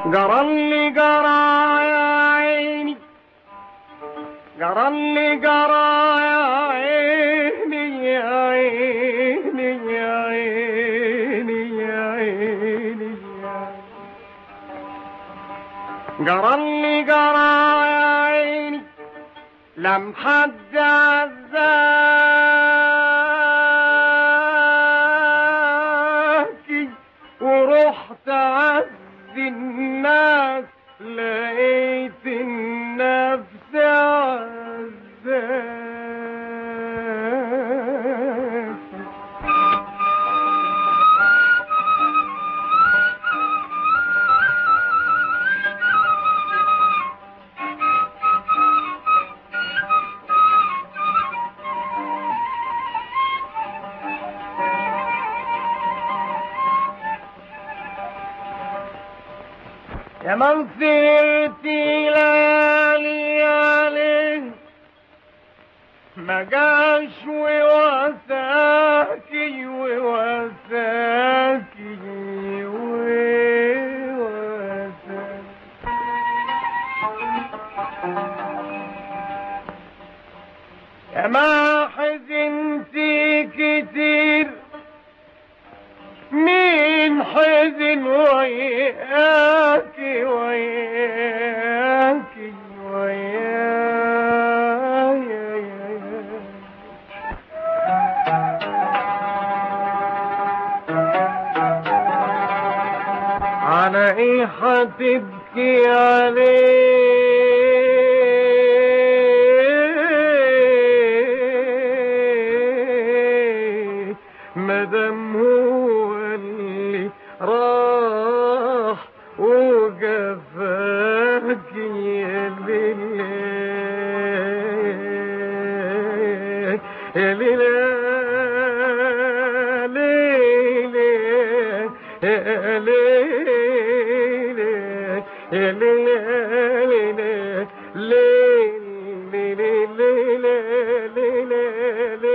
جرى اللي جرى يا عيني جرى اللي جرى يا عيني يا عيني يا عيني يا عيني يا جرى اللي جرى يا عيني لم حد عزاكي ورحت عز الناس لقيت النفس عزاكي يا من سرت ليالي عليه ما جاش ووساكي ووساكي ووساكي يا ما حزنتي كتير مين حزن وياكي وياكي وياكي على ايه هتبكي عليه مدام هو اللي راح وجفاك يا ليل يا ليل ليل يا ليل يا ليل ليل ليل ليل ليل ليل